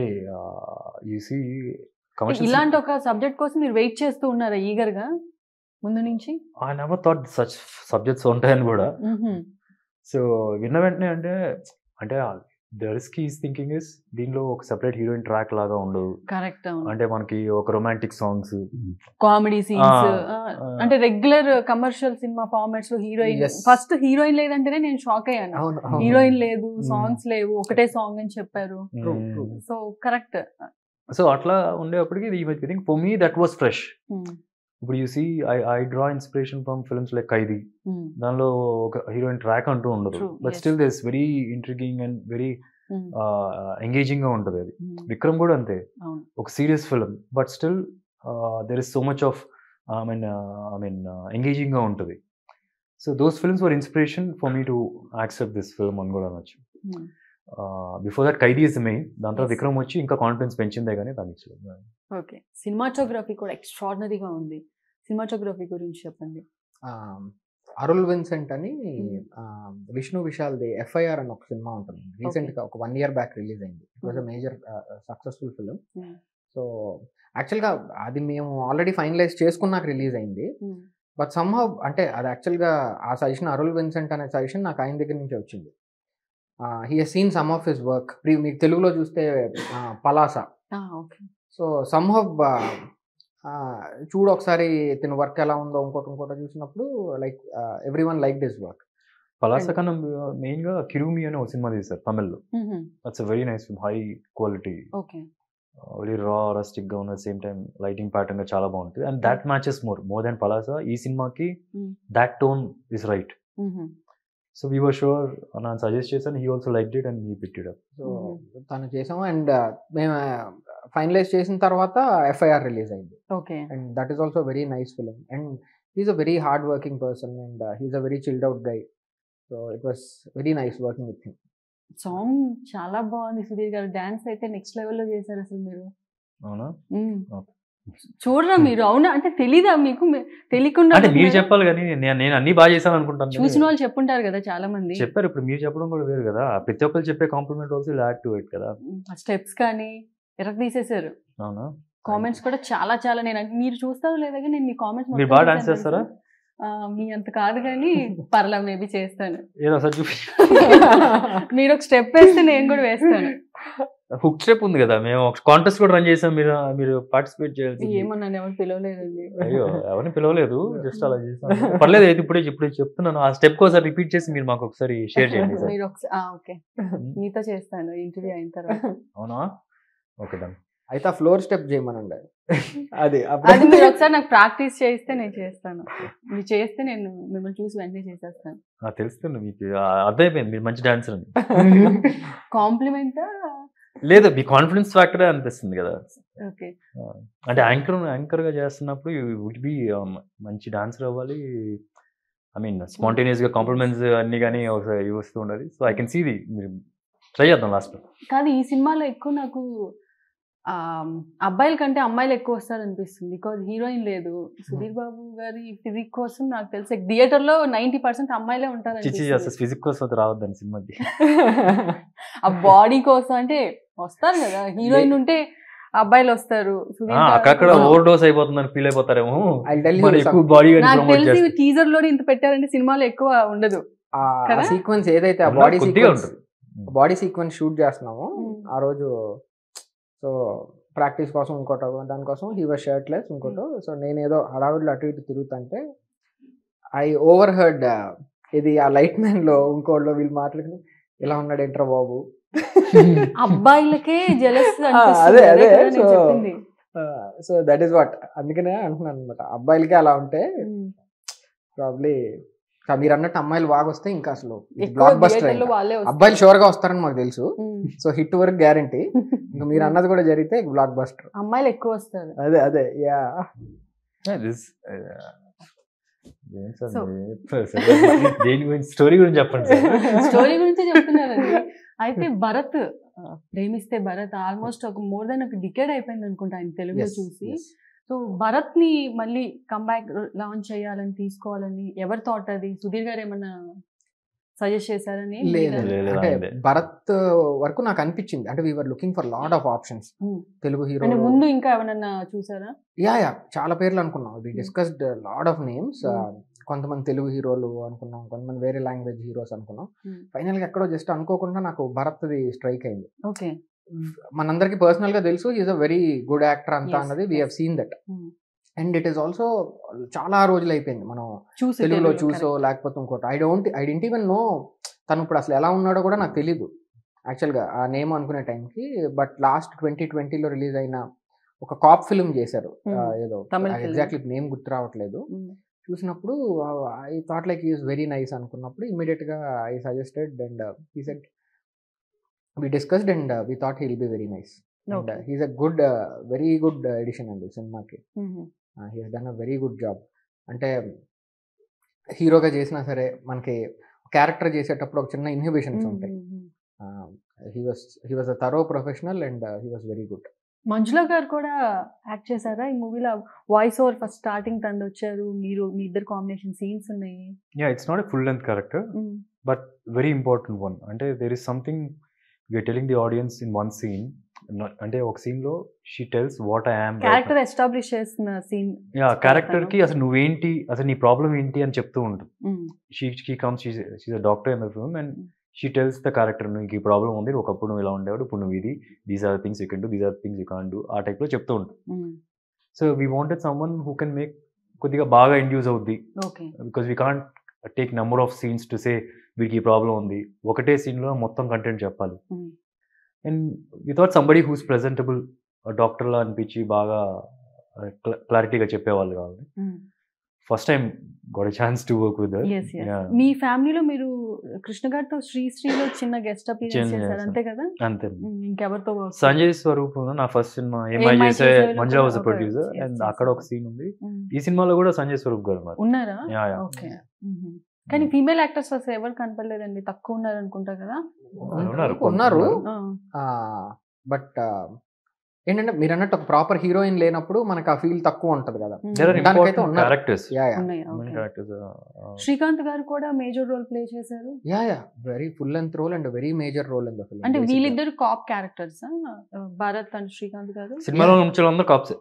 యూ సీ కమర్షియల్ ఇలాంటి ఒక సబ్జెక్ట్ కోసం మీరు వెయిట్ చేస్తూ ఉన్నారా ఈగర్ గా ముందు నుంచి I never thought such subjects ఉంటాయని కూడా మ్మ్హ్మ్. సో విన్న వెంటనే అంటే అంటే the risk is thinking is దీనిలో ఒక సెపరేట్ హీరోయిన్ ట్రాక్ లాగా ఉండదు కరెక్ట్ అవును అంటే మనకి ఒక రొమాంటిక్ సాంగ్స్ కామెడీ సీన్స్ ఆ, అంటే రెగ్యులర్ కమర్షియల్ సినిమా ఫార్మాట్స్ లో హీరోయిన్ Yes. ఫస్ట్ హీరోయిన్ లేదంటేనే నేను షాక్ అయ్యాను అవును హీరోయిన్ లేదు Hmm. సాంగ్స్ లేవు ఒకటే సాంగ్ అని చెప్పారు True, true. So correct so అట్లా ఉండేప్పటికి ఈ think for me that was fresh ఇప్పుడు you see I I draw inspiration from films like Khaidi దానిలో ఒక హీరోయిన్ ట్రాక్ అంటూ ఉండదు True, but yes. Still this very intriguing and very engaging గా ఉంటుంది అది విక్రమ్ కూడా అంతే అవును ఒక serious film but still there is so much of I mean I mean engaging గా ఉంటుంది so those films were inspiration for me to accept this film అని కూడా అనొచ్చు Hmm. Before that Khaidi is main దాంతో Yes. విక్రమ్ వచ్చి ఇంకా confidence పెంచిందే కానీ దానికి ఓకే సినిమాటోగ్రఫీ కూడా ఎక్స్ట్రాడినరీగా ఉంది సినిమాటోగ్రఫీ గురించి చెప్పండి అరుల్ విన్సెంట్ అని Hmm. ఆ, విష్ణు విశాల్ది ఎఫ్ఐఆర్ అని ఒక సినిమా ఉంటుంది రీసెంట్ గా ఒక వన్ ఇయర్ బ్యాక్ రిలీజ్ అయింది it was a Hmm. Major successful film Hmm. So యాక్చువల్గా అది మేము ఆల్రెడీ ఫైనలైజ్ చేసుకున్నాక రిలీజ్ అయింది బట్ సమ్హౌ అంటే అది యాక్చువల్గా ఆ సజెషన్ అరుల్ విన్సెంట్ అనే సజెషన్ నాకు ఆయన దగ్గర నుంచి వచ్చింది he he's seen some of his work మీకు తెలుగులో చూస్తే ఆ, పలాస ఓకే సో సమ్హౌ చూడు ఒకసారి తిన వర్క్ ఎలా ఉందో ఇంకోటి ఇంకోటి చూసినప్పుడు like every one like this work Palasa కన్నా మెయిన్ గా కిరుమి అని ఒక సినిమా తీశారు తమిళ్లో that's a very nice film high quality okay very raw rustic గా ఉన్న సేమ్ టైం లైటింగ్ ప్యాటర్న్ గా చాలా బాగుంటుంది and that matches more more than Palasa ఈ సినిమాకి Hmm. That tone is right so we were sure ನಾನು సజెస్ట్ చేశాను he also like it and he pick it up so తను చేసాము అండ్ మేము ఫైనలైజ్ చేసిన తర్వాత ఎఫ్ఐఆర్ రిలీజ్ అయింది okay and that is also very nice film and he's a very hard working person and he's a very chilled out guy so it was very nice working with him song చాలా బాగుంది సుధీర్ గారు dance అయితే next లెవెల్లో చేశారు అసలు మీరు అవునా మ్మ్. Okay. చూడరా మీరు అవునా అంటే తెలీదా మీకు మీ- తెలియకుండా అంటే మీరు ఉంటున్నారా? చెప్పాలి కానీ నేను నేను అన్ని బాగా చేశాను అనుకుంటాను చూసిన వాళ్ళు చెప్పుంటారు కదా చాలా మంది చెప్పారు ఇప్పుడు మీరు చెప్పడం కూడా వేరు కదా ప్రతి ఒక్కరు చెప్పే compliment also add to it కదా స్టెప్స్ కానీ ఎర్ర తీసేశారు అవునా కామెంట్స్ కూడా చాలా చాలా నేను అంటే మీరు చూస్తారో లేదా కానీ నేను మీ కామెంట్స్ మీరు బాగా dance చేస్తారా? మీ అంత కాదు కానీ పర్లా మేబీ చేస్తాను ఏదో సార్ చూపి మీరు ఒక స్టెప్ వేస్తే నేను కూడా వేస్తాను హుక్ స్టెప్ ఉంది కదా మేము ఒక కాంటెస్ట్ కూడా రన్ చేసాం మీరు మీరు పార్టిసిపేట్ చేయాల్సి ఏమన్నా ఎవరు పిలవలేదండి అయ్యో ఎవరిని పిలవలేదు జస్ట్ అలా చేసాం పర్లేదు అయితే ఇప్పుడే ఇప్పుడే చెప్తున్నాను ఆ స్టెప్ ఒకసారి రిపీట్ చేసి మీరు మాకు ఒకసారి షేర్ చేయండి సార్ మీరు ఒకసారి ఓకే మీతో చేస్తాను ఇంటర్వ్యూ అయిన తర్వాత అవునా ఓకే డన్ అయితే ఆ ఫ్లోర్ స్టెప్ చేయమనండి అది అది మీరు ఒకసారి నాకు ప్రాక్టీస్ చేస్తే నేను చేస్తాను మీరు చేస్తే నేను మిమ్మల్ని చూసి వెంటనే చేసేస్తాను నాకు తెలుస్తుంది మీకు ఆ, అర్థమైపోయింది మీరు మంచి డాన్సర్ అని కాంప్లిమెంటా లేదు మీ కాన్ఫిడెన్స్ ఫ్యాక్టరే అనిపిస్తుంది కదా ఓకే అంటే యాంకర్ యాంకర్ గా చేస్తున్నప్పుడు వుడ్ బి మంచి డాన్సర్ అవ్వాలి ఐ మీన్ స్పాంటేనియస్ గా కాంప్లిమెంట్స్ అన్ని కానీ ఒకసారి వస్తూ ఉండాలి so I can see the మీరు ట్రై చేద్దాం లాస్ట్ కాదు ఈ సినిమాలో ఎక్కువ నాకు ఆ, అబ్బాయిల కంటే అమ్మాయిలు ఎక్కువ వస్తారు అనిపిస్తుంది బికాజ్ హీరోయిన్ లేదు సుధీర్ బాబు గారి ఫిజిక్ కోసం నాకు తెలిసి థియేటర్ లో నైన్టీ పర్సెంట్ అమ్మాయిలే ఉంటారు చిచ్చి అనిపిస్తుంది. అసలు ఫిజిక్ కోసం అది రావద్దని సినిమాకి ఆ బాడీ కోసం అంటే వస్తారు కదా హీరోయిన్ ఉంటే అబ్బాయిలు వస్తారు సుధీర్ గారు- అక్కడక్కడ ఆ. ఓవర్ డోస్ అయిపోతుందని ఫీల్ అయిపోతారేమో ఐ టెల్ మరి యూ ఎక్కువ బాడీ నాకు తెలిసి టీజర్ లోనే ఇంత పెట్టారంటే సినిమాలో ఎక్కువ ఉండదు ఆ కదా? సీక్వెన్స్ ఏదైతే ఆ బాడీ కొద్దిగా సీక్వెన్స్ ఉంటుంది బాడీ సీక్వెన్స్ షూట్ చేస్తున్నాము Mm. ఆ రోజు సో ప్రాక్టీస్ కోసం ఇంకోటి దానికోసం హీ వాజ్ షర్ట్లెస్ ఇంకోటి సో నేను ఏదో హడావిడిలో అటు ఇటు తిరుగుతుంటే ఐ ఓవర్ హర్డ్ ఇది ఆ లైట్ మ్యాన్ లో ఇంకోటిలో వీళ్ళు మాట్లాడుకుని ఇలా ఉన్నాడు ఏంట్రా బాబు అబ్బాయిలకే జలస్ అదే, అదే. అనిపిస్తుంది So- చెప్పింది సో దట్ ఈస్ వాట్ అందుకనే అంటున్నాను అనమాట అబ్బాయిలకే అలా ఉంటే ఉమ్. ప్రాబ్లీ మీరు అన్నట్టు అమ్మాయిలు బాగా వస్తే ఇంకా అసలు ఎక్కువ బ్లాక్ బస్టర్ థియేటర్లో వాళ్ళే వస్తారు. అబ్బాయిలు షూర్ గా వస్తారని మాకు తెలుసు ఉమ్. సో హిట్ వరకు గ్యారంటీ ఇంకా మీరు అన్నది కూడా జరిగితే బ్లాక్ బస్టర్ అమ్మాయిలు ఎక్కువ వస్తారు అదే అదే యా So- దేని గురించి స్టోరీ గురించి చెప్పండి సార్ స్టోరీ గురించి చెప్తున్నారండి అయితే భరత్ ఆ, ప్రేమిస్తే భరత్ ఆల్మోస్ట్ ఒక మోర్ దెన్ ఒక డికేడ్ అయిపోయింది అనుకుంటా ఆయన తెలుగులో చూసి సో భరత్ ని మళ్ళీ కంబ్యాక్ లాంచ్ చేయాలని తీసుకోవాలని ఎవరి థాట్ అది సుధీర్ గారు ఏమన్నా సజెస్ట్ చేశారని లేదు మీరు- లేదు, అంటే అంతే. భరత్ వరకు నాకు అనిపించింది అంటే we are looking for lot of options Hmm. Telugu hero అంటే ముందు ఇంకా ఎవరన్నా చూసారా యా యా చాలా పేర్లు అనుకున్నాం we Hmm. Discussed lot of names Hmm. కొంతమంది తెలుగు హీరోలు అనుకున్నాం కొంతమంది వేరే లాంగ్వేజ్ హీరోస్ అనుకున్నాం Hmm. ఫైనల్ గా ఎక్కడో జస్ట్ అనుకోకుండా నాకు భరత్ది స్ట్రైక్ అయింది ఓకే మనందరికి పర్సనల్ గా తెలుసు is a very good actor అంతా Yes, అన్నది we yes. Have seen that Hmm. And it is also చాలా రోజులు అయిపోయింది మనం చూసి తెలుగులో తెలుగులో, చూసో లేకపోతే ఇంకోటి I don't I don't even know తను ఇప్పుడు అసలు ఎలా ఉన్నాడో కూడా నాకు తెలీదు యాక్చువల్గా ఆ నేమ్ అనుకునే టైంకి బట్ లాస్ట్ ట్వంటీ ట్వంటీలో రిలీజ్ అయిన ఒక కాప్ ఫిల్మ్ చేశారు Hmm. ఆ, ఏదో తమిళ film. ఎగ్జాక్ట్లీ నేమ్ గుర్తు రావట్లేదు correct. చూసినప్పుడు I thought like is very nice అనుకున్నప్పుడు ఇమీడియట్ గా ఐ సజెస్టెడ్ అండ్ ఈ said we discussed and we thought he'll be very nice and Okay. He's a good very good addition అండి సినిమాకి Mhm. He has done a very good job అంటే హీరోగా చేసినా సరే మనకి క్యారెక్టర్ చేసేటప్పుడు ఒక చిన్న ఇన్హిబిషన్స్ ఉంటాయి Mhm. He was he was a thorough professional and he was very good Manjula garu కూడా యాక్ట్ చేశారా ఈ మూవీలో వాయిస్ ఓవర్ ఫస్ట్ స్టార్టింగ్ తండ్రి వచ్చారు మీరు మీ ఇద్దరు కాంబినేషన్ సీన్స్ ఉన్నాయి yeah it's not a full length character Mm. But very important one అంటే there is something you're telling the audience in one scene అంటే ఒక సీన్ లో she tells what I am character establish చేసిన scene yeah character కి అసలు నువ్వేంటి అసలు నీ ప్రాబ్లం ఏంటి అని చెప్తూ ఉంటుంది she she comes she's a doctor in the film and she tells the character నీకు ఈ ప్రాబ్లం ఉంది ఒకప్పుడు నువ్వు ఇలా ఉండేవాడు ఇప్పుడు నువ్వు ఇది these are things you can do these are things you can do ఆ టైప్లో చెప్తూ ఉంటుంది so we wanted someone who can make కొద్దిగా బాగా ఇండ్యూస్ అవుద్ది okay because we can't take number of scenes to say వీడికి ఈ problem ఉంది ఒకటే సీన్లో మొత్తం కంటెంట్ చెప్పాలి Mm. And without somebody who's presentable డాక్టర్లా అనిపించి బాగా క్లారిటీగా చెప్పేవాళ్ళు కావాలి first time got chance to work with us us మీ ఫ్యామిలీలో మీరు కృష్ణ గారితో శ్రీ శ్రీలో చిన్న గెస్ట్ అపీరెన్స్ చిన్న చేశారు చేశాను. అంతే కదా అంతే Mm, ఇంకెవరితో work సంజయ్ స్వరూప్ నా ఫస్ట్ సినిమా ఏమై ఏమై చేసే చేసేలో మంజులా కూడా వాజ్ ఒక- ప్రొడ్యూసర్ yes, అండ్ yes, అక్కడ ఒక yes. సీన్ ఉంది Mm. ఈ సినిమాలో కూడా సంజయ్ స్వరూప్ గారు ఉన్నారు ఉన్నారా యా యా ఓకే కానీ ఫీమేల్ యాక్టర్స్ అసలు ఎవరు కనపడలేదండి తక్కువ ఉన్నారు అనుకుంటా కదా ఉన్నారు ఉన్నారు ఆ, బట్ ఏంటంటే మీరు అన్నట్టు ఒక ప్రాపర్ హీరోయిన్ లేనప్పుడు మనకు ఆ ఫీల్ తక్కువ ఉంటది కదా Mm. దేర్ ఆర్ దానికైతే ఇంపార్టెంట్ ఉన్నారు. క్యారెక్టర్స్ యా యా ఉన్నాయి okay. క్యారెక్టర్స్ శ్రీకాంత్ గారు కూడా మేజర్ రోల్ ప్లే చేశారు yeah yeah very full length role and very major role in the film అంటే వీళ్ళిద్దరు cop characters Bharath and Srikanth garu సినిమాలో నుంచి అందరూ కాప్స్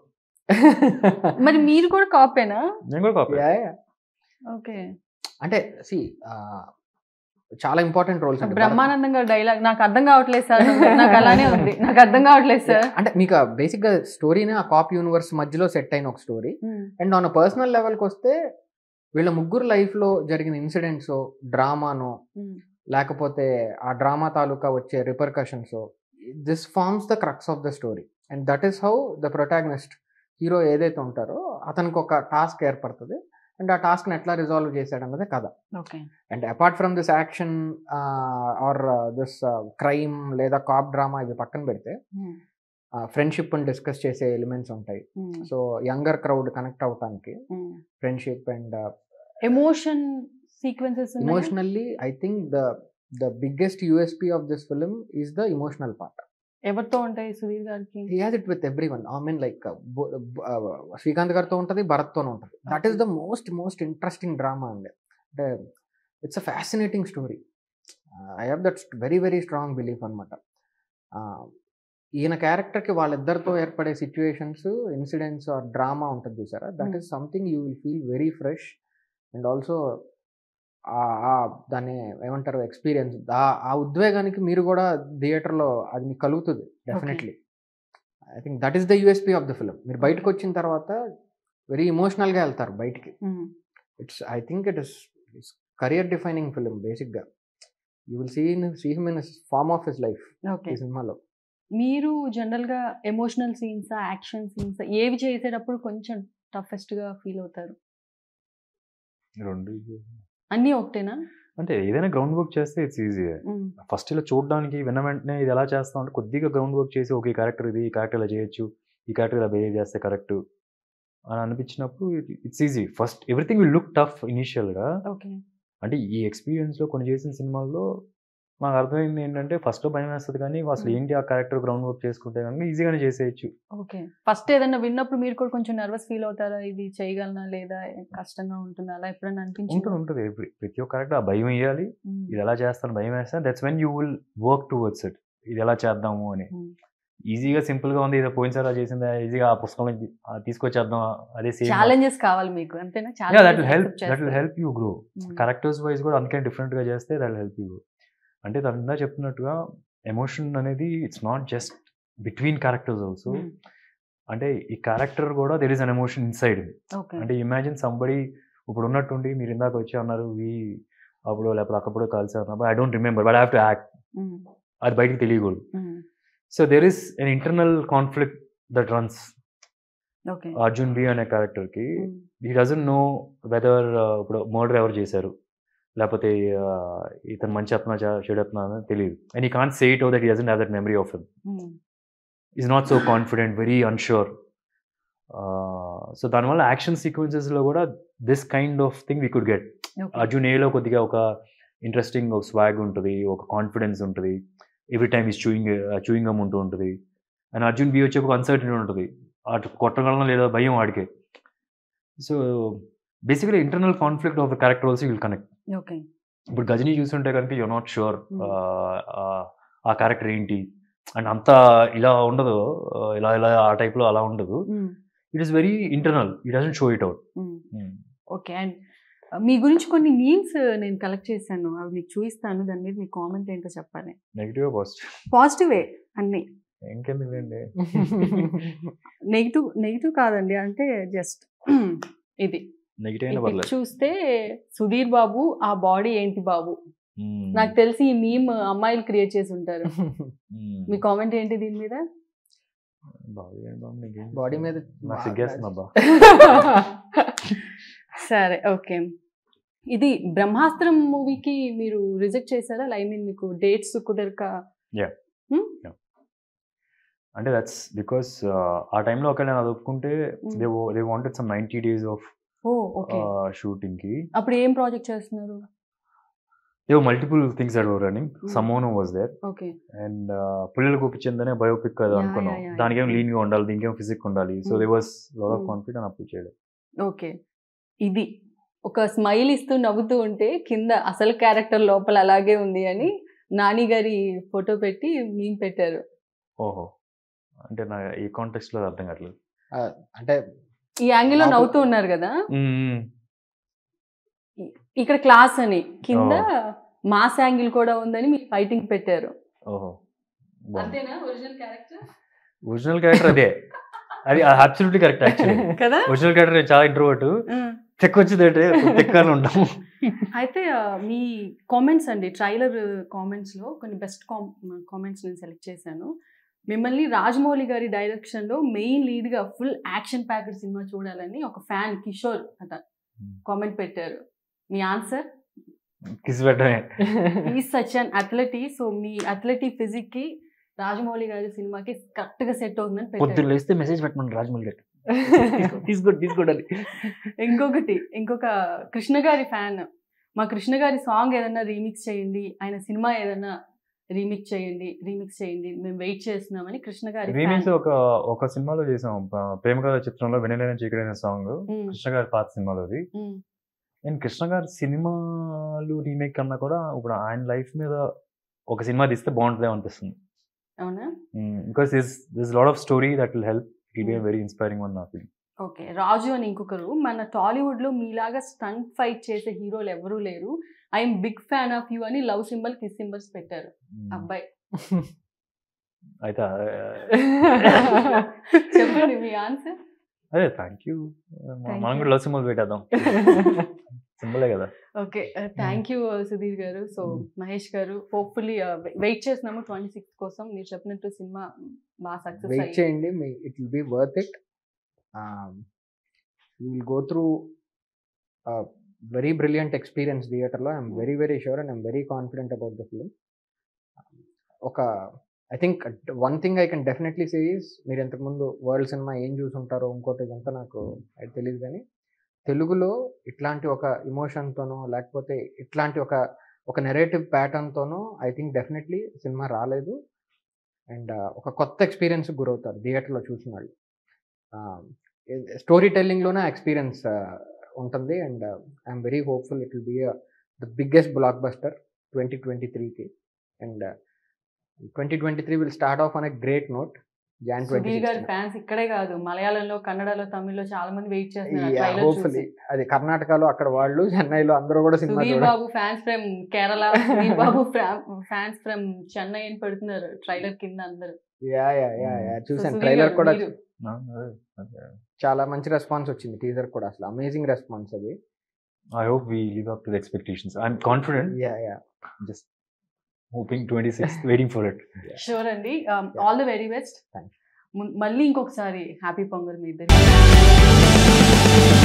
మరి మీరు కూడా కాపేనా నేను కూడా కాపే యా యా ఓకే అంటే సి చాలా ఇంపార్టెంట్ రోల్స్ అండి బ్రహ్మానందంగా డైలాగ్ నాకు అర్థం కావట్లేదు సార్ నాకు అలానే ఉంది నాకు అర్థం కావట్లేదు సార్ అంటే మీకు బేసిక్ గా స్టోరీని ఆ కాప్ యూనివర్స్ మధ్యలో సెట్ అయిన ఒక స్టోరీ అండ్ ఆన్ పర్సనల్ లెవెల్కి వస్తే వీళ్ళ ముగ్గురు లైఫ్ లో జరిగిన ఇన్సిడెంట్స్ డ్రామానో లేకపోతే ఆ డ్రామా తాలూకా వచ్చే repercussions this forms the crux of the story and that is how the protagonist hero ఏదైతే ఉంటారో అతనికి ఒక టాస్క్ ఏర్పడుతుంది అండ్ ఆ టాస్క్ని ఎట్లా రిజాల్వ్ చేశాడన్నదే కథ okay and apart from this action or this crime లేదా కాప్ డ్రామా ఇవి పక్కన పెడితే ఫ్రెండ్షిప్ డిస్కస్ చేసే ఎలిమెంట్స్ ఉంటాయి సో యంగర్ క్రౌడ్ కనెక్ట్ అవటానికి friendship and emotion sequences emotionally I think the the biggest USP of this film is the emotional part ఎవరితో ఉంటాయి సుధీర్ గారికి he has it with everyone I mean like Srikanth గారితో ఉంటుంది భరత్తోనే ఉంటుంది that is the most most interesting drama అండి అంటే it's a fascinating story I have that very very strong belief అనమాట ఈయన క్యారెక్టర్కి వాళ్ళిద్దరితో ఏర్పడే సిచ్యువేషన్స్ ఇన్సిడెంట్స్ ఆర్ డ్రామా ఉంటుంది చూసారా that Hmm. Is something you will feel very fresh and also దాన్ని ఏమంటారు ఎక్స్పీరియన్స్ ఆ ఉద్వేగానికి మీరు కూడా థియేటర్లో అది మీకు కలుగుతుంది definitely I think that is the USP of the film మీరు బయటకు వచ్చిన తర్వాత వెరీ ఇమోషనల్గా వెళ్తారు బయటికి it's I think it is career defining film బేసిక్గా you will see in see him in form of his life okay ఈ సినిమాలో మీరు జనరల్ గా ఎమోషనల్ సీన్స్ యాక్షన్ సీన్స్ ఏవి చేసేటప్పుడు కొంచెం టఫెస్ట్ గా ఫీల్ అవుతారు రెండు అన్నీ ఒకటేనా అంటే ఏదైనా గ్రౌండ్ వర్క్ చేస్తే ఇట్స్ ఈజీ మ్మ్. ఫస్ట్ ఇలా చూడడానికి విన్న వెంటనే ఇది ఎలా చేస్తాం అంటే కొద్దిగా గ్రౌండ్ వర్క్ చేసి ఓకే క్యారెక్టర్ ఇది ఈ క్యారెక్టర్ ఇలా చేయొచ్చు ఈ క్యారెక్టర్ ఇలా బిహేవ్ చేస్తే కరెక్ట్ అని అనిపించినప్పుడు it's easy first everything will look tough ఇనీషియల్గా ఓకే అంటే ఈ ఎక్స్పీరియన్స్లో కొన్ని చేసిన సినిమాల్లో నాకు అర్థమైంది ఏంటంటే ఫస్ట్లో భయం వేస్తుంది కానీ అసలు Hmm. ఏంటి ఆ క్యారెక్టర్ గ్రౌండ్ వర్క్ చేసుకుంటే కనుక ఈజీగానే చేసేయచ్చు ఓకే ఫస్ట్ ఏదైనా విన్నప్పుడు మీరు కూడా కొంచెం నర్వస్ ఫీల్ అవుతారా ఇది చేయగలనా లేదా కష్టంగా ఉంటుందా అలా ఎప్పుడైనా ఉంటుంది అనిపించింది ఉంటుంది ఎవ్రీ- ప్రతి ఒక్క క్యారెక్టర్ ఆ భయం వేయాలి ఇది ఎలా చేస్తాను భయం వేస్తాను that's when you will work towards it ఇది ఎలా చేద్దాము అని Hmm. ఈజీగా సింపుల్గా ఉంది ఏదో పోయినసారి అలా చేసిందా ఈజీగా ఆ పుస్తకం నుంచి ఆ తీసుకొచ్చేద్దాం అదే సేమ్ ఛాలెంజెస్ కావాలి మీకు అంతేనా that will help that will help you grow characters wise కూడా అందుకే డిఫరెంట్గా చేస్తే that will help you grow అంటే దాని చెప్పినట్టుగా ఎమోషన్ అనేది it's not just between characters also అంటే ఈ క్యారెక్టర్ కూడా there is an emotion inside okay అంటే ఇమాజిన్ సంబడి ఇప్పుడు ఉన్నట్టుండి మీరు ఇందాక వచ్చి అన్నారు వి అప్పుడు లేకపోతే అక్కడప్పుడు కలిసి అన్నప్పుడు I don't remember but have to act అది బయటికి తెలియకూడదు so there is an internal conflict that runs okay Arjun బి అనే క్యారెక్టర్కి హీ డజన్ నో వెదర్ ఇప్పుడు మర్డర్ ఎవరు చేశారు లేకపోతే uh, ఇతను మంచి అత్నా చెడు అత్నా అని తెలియదు and I can't say it ఓ that he doesn't have that memory of him is not so confident very unsure so దానివల్ల యాక్షన్ సీక్వెన్సెస్లో కూడా this kind of thing we could get Arjun ఏలో కొద్దిగా ఒక ఇంట్రెస్టింగ్ ఒక స్వాగ్ ఉంటుంది ఒక కాన్ఫిడెన్స్ ఉంటుంది every time is chewing chewing gum ఉంటూ ఉంటుంది అండ్ అర్జున్ బి వచ్చే ఒక అన్సర్టనిటీ ఉంటుంది అటు కొట్టగలన లేదా భయం వాడికే so basically internal conflict of the character also will connect okay ఇప్పుడు గజనీ చూస్తుంటే కనుక యూ నాట్ షూర్ Hmm. ఆ క్యారెక్టర్ ఏంటి అండ్ అంత ఇలా ఉండదు uh, ఇలా ఇలా ఆ టైప్లో అలా ఉండదు it is very internal it doesn't show it out okay and మీ గురించి కొన్ని మీమ్స్ నేను కలెక్ట్ చేశాను అవి మీకు చూపిస్తాను దాని మీద మీ కామెంట్ ఏంటో చెప్పాలి నెగిటివ్ పాజిటివ్ పాజిటివే అన్ని ఇంకెందుకండి నెగిటివ్ నెగిటివ్ కాదండి అంటే జస్ట్ ఇది నెగిటివ్ ఈ అయినా పిక్ పర్లేదు చూస్తే సుధీర్ బాబు ఆ బాడీ ఏంటి బాబు Hmm. నాకు తెలిసి ఈ మీమ్ అమ్మాయిలు క్రియేట్ చేసి ఉంటారు Hmm. మీ కామెంట్ ఏంటి దీని మీద బాడీ ఏంటి బాబు నీకేం బాడీ మీద నాకు సిగ్గేస్తుంది అబ్బా సరే ఓకే ఇది బ్రహ్మాస్త్రం మూవీకి మీరు రిజెక్ట్ చేశారా ఐ మీన్ మీకు డేట్స్ కుదరక అంటే దట్స్ బికాస్ ఆ టైంలో ఒక నేను అది ఒప్పుకుంటే Hmm. They they wanted some ninety days of ఓ ఓకే షూటింగ్ కి అప్పుడు ఏం ప్రాజెక్ట్ చేస్తున్నారు they multiple things that were running Hmm. సమోనో వాజ్ దేర్ ఓకే అండ్ పిల్లలు కూపించిందనే బయోపిక్ అది Yeah, అనుకున్నాం yeah, yeah, దానికేం yeah. లీన్ గా ఉండాలి దీనికేం ఫిజిక్ ఉండాలి so Hmm. They was lot of Hmm. Confident అప్పుడు చేయలేదు ఓకే ఇది ఒక స్మైల్ ఇస్తూ నవ్వుతూ ఉంటే కింద అసలు క్యారెక్టర్ లోపల అలాగే ఉంది అని నాని గారి ఫోటో పెట్టి మేము పెట్టారు ఓహో అంటే నా ఈ కాంటెక్స్ట్ లో అర్థం కావట్లేదు అంటే ఈ యాంగిల్లో నాకు- నవ్వుతూ ఉన్నారు కదా Hmm. ఇక్కడ క్లాస్ అని కింద మాస్ యాంగిల్ కూడా ఉందని మీరు ఫైటింగ్ పెట్టారు ఓహో అంతేనా ఒరిజినల్ క్యారెక్టర్ ఒరిజినల్ క్యారెక్టర్ అదే అది అబ్సల్యూట్లీ కరెక్ట్ యాక్చువల్లీ కదా ఒరిజినల్ క్యారెక్టర్ నేను చాలా ఇంట్రోవర్ట్ ఉమ్. తెక్క వచ్చిందంటే తెక్కని ఉంటాము అయితే ఆ, మీ కామెంట్స్ అండి ట్రైలర్ కామెంట్స్ లో కొన్ని బెస్ట్ కామెంట్స్ నేను సెలెక్ట్ చేశాను మిమ్మల్ని రాజమౌళి గారి డైరెక్షన్ లో మెయిన్ లీడ్ గా ఫుల్ యాక్షన్ ప్యాకెడ్ సినిమా చూడాలని ఒక ఫ్యాన్ కిషోర్ అట కామెంట్ పెట్టారు మీ ఆన్సర్ కిస్ పెట్టమే ఈ సచ్ అన్ అథ్లెటీ సో మీ అథ్లెటీ ఫిజిక్ కి రాజమౌళి గారి సినిమాకి కరెక్ట్ గా సెట్ అవుతుందని పెట్టారు పొద్దున్న లేస్తే మెసేజ్ పెట్టమని రాజమౌళి గారు తీసుకోండి తీసుకోండి అని ఇంకొకటి ఇంకొక కృష్ణ గారి ఫ్యాన్ మా కృష్ణ గారి సాంగ్ ఏదైనా రీమిక్స్ చేయండి ఆయన సినిమా ఏదైనా రీమిక్స్ చేయండి రీమిక్స్ చేయండి మేము వెయిట్ చేస్తున్నామని కృష్ణ గారి రీమిక్స్ fan. ఒక ఒక సినిమాలో చేసాం ప- ప్రేమ కథ చిత్రంలో వెనలేని చీకడైన సాంగ్ ఉమ్, కృష్ణ గారి పాత సినిమాలో అది ఉమ్, నేను కృష్ణ గారి సినిమాలు రీమేక్ కన్నా కూడా ఇప్పుడు ఆయన లైఫ్ మీద ఒక సినిమా తీస్తే బాగుంటుంది అనిపిస్తుంది అవునా because this this lot of story that will help it be very inspiring one నా ఫీలింగ్ ఓకే రాజు అని ఇంకొకరు మన టాలీవుడ్ లో మీలాగా స్టంట్ ఫైట్ చేసే హీరోలు ఎవరూ లేరు I'm big fan of you అని లవ్ సింబల్ కిస్ సింబల్స్ పెట్టారు అబ్బాయి అయితే చెప్పండి మీ ఆన్సర్ అదే థ్యాంక్ యూ Thank మనం you. కూడా లవ్ సింబల్ పెట్టేద్దాం సింబలే కదా ఓకే థ్యాంక్ యూ సుధీర్ గారు so Mahesh garu hopefully wait చేస్తున్నాము ట్వంటీ సిక్స్ కోసం మీరు చెప్పినట్టు సినిమా బాగా సక్సెస్ వెయిట్ అయ్యి చేయండి మీ it will be worth it you will go through very brilliant experience థియేటర్లో I'm very very sure and I'm very confident about the film ఒక I think one thing I can definitely say is మీరు ఇంతకుముందు world cinema ఏం చూసుంటారో ఇంకోటి ఇదంతా నాకు అది తెలియదు కానీ తెలుగులో ఇట్లాంటి ఒక ఇమోషన్తోనో లేకపోతే ఇట్లాంటి ఒక ఒక నెరేటివ్ ప్యాటర్న్తోనో ఐ థింక్ డెఫినెట్లీ సినిమా రాలేదు అండ్ ఒక కొత్త ఎక్స్పీరియన్స్ గురవుతారు థియేటర్లో చూసిన వాళ్ళు స్టోరీ టెల్లింగ్లోనే ఎక్స్పీరియన్స్ ఉంటుంది and I'm very hopeful it will be the biggest blockbuster twenty twenty త్రీకి and twenty twenty three will start off on a great note జాన్ ట్వంటీ సుధీర్ గారి ఫ్యాన్స్ ఇక్కడే కాదు మలయాళంలో కన్నడలో తమిళ్లో చాలా మంది వెయిట్ చేస్తున్నారు ట్రైలర్ హోప్ఫుల్లీ చూసి అది కర్ణాటకలో అక్కడ వాళ్ళు చెన్నైలో అందరూ కూడా సినిమా సుధీర్ చూడాలి Babu fans from Kerala Sudheer Babu fans from Chennai అని పెడుతున్నారు ట్రైలర్ కింద అందరు yeah yeah yeah yeah So, చూసాను సుధీర్ ట్రైలర్ గారు, కూడా మీరు- చాలా మంచి రెస్పాన్స్ వచ్చింది టీజర్ కూడా అసలు అమేజింగ్ రెస్పాన్స్ అది I hope we live up to the expectations I'm confident yeah yeah just hoping twenty six waiting for it sure అండి all the very best Thank మళ్ళీ ఇంకొకసారి హ్యాపీ పొంగల్ మీ ఇద్దరు